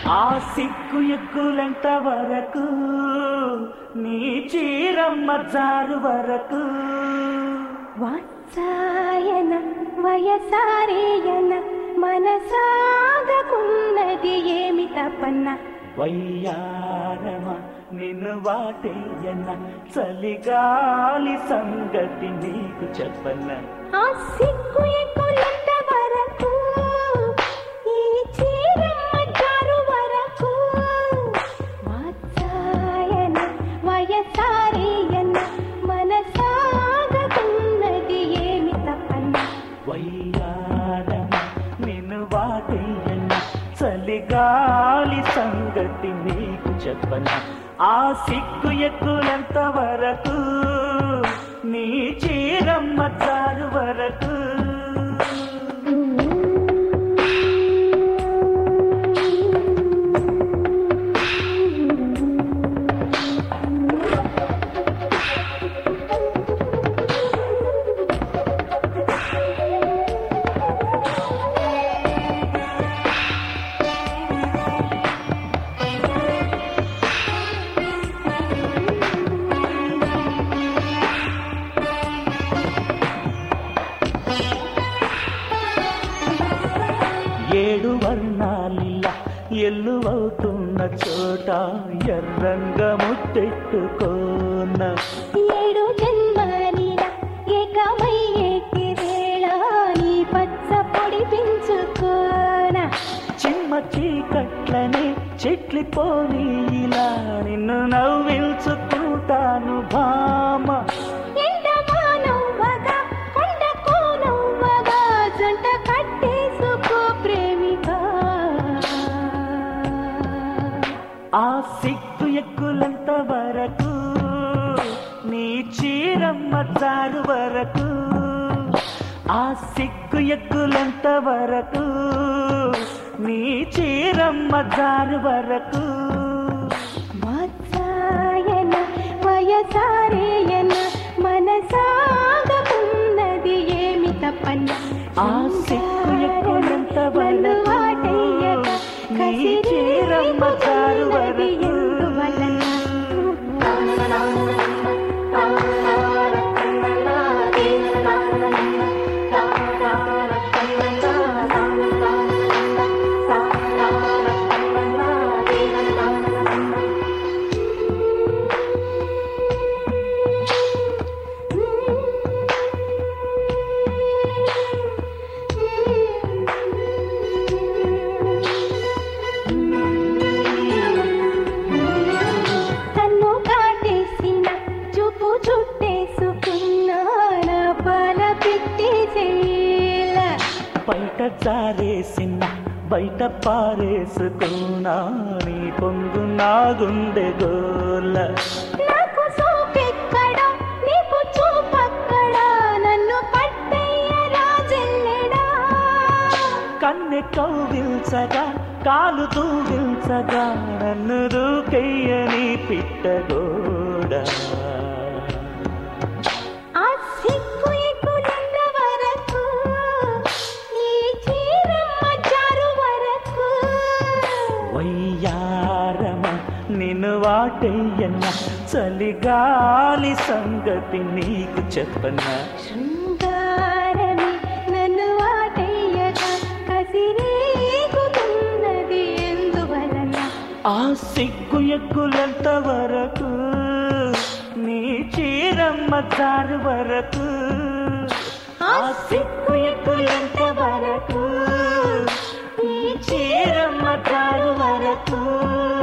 ఆ సిగ్గు ఎక్కులెంత వరకు నీ చీరమ్మ జారు వరకు వాత్సాయన వయసారేయన మనసాగకున్నది ఏమి తపన్న వయ్యారమ నిన్ను వాటేయన చలిగాలి సంగతి నీకు చెప్పన్న ఆ సిగ్గు ఎక్కులంత వరకు ఈ చీరమ్మ జారు వరకు వాత్సాయన వయసారేయన మనసాగకున్నది ఏమి తపన్న వయ్యారమ నిన్ను వాటేయన చలిగాలి సంగతి నీకు చెప్పన ఆ సిగ్గు ఎక్కులంత వరకు నీ చీరమ్మ చారు వరకు ఏడు వర్ణాలిలా ఎల్లువవుతున్న చోట ఎర్రంగా ముట్టెట్టుకోన ఏడు జన్మలీల ఏకమై ఏకిరేళ నీ పచ్చ పొడి పెంచుకోన చిమ్మ చీకట్లనే చెట్లిపోని ఇలా నిన్ను నవ్విల్చుకుంటాను భామ ఎండమానవ్వగా కొండకోనవ్వగా జంట కట్టేసుకో ప్రేమిక ఆ సిగ్గు ఎక్కులంత వరకు నీ చీరమ్మ చారు వరకు ఆ సిగ్గు ఎక్కులంత వరకు నీ చీరమ్మ చారు వరకు వాత్సాయన వయసారేయన మనసాగకున్నది ఏమి తప్పన్న ఆ సిగ్గు ఎక్కులంత నన్ను వరకు వాటయ్యక నీ చీరమ్మ చారు వరకు తన్ను కాటేసిన చూపు చుట్టేసుకున్నా నా పాల పెట్టేసేల బయట జారేసిన బయట పారేసుకున్నా నీ పొంగు నా గుండె గోల నాకు సోపెక్కడా నీకు చూపక్కడా నన్ను పట్టయ్య రాజెల్లెడా కన్నె కౌగిల్చగా కాలు తూగిల్చగా నన్ను దూకెయ్యని పిట్టగోడ ఆ సిగ్గు ఎక్కులంత వరకు ఈ చీరమ్మ జారు వరకు వయ్యారమ నిన్ను వాటయ్యన్న చలిగాలి సంగతి నీకు చెప్పన్నా శృంగారమే నన్ను వాటయ్యగా కసిరేగుతున్నది ఎందువలన ఆ సిగ్గు ఎక్కులంత వరకు నీ చీరమ్మ చారు వరకు ఆ సిగ్గు ఎక్కులంత వరకు నీ చీరమ్మ చారు వరకు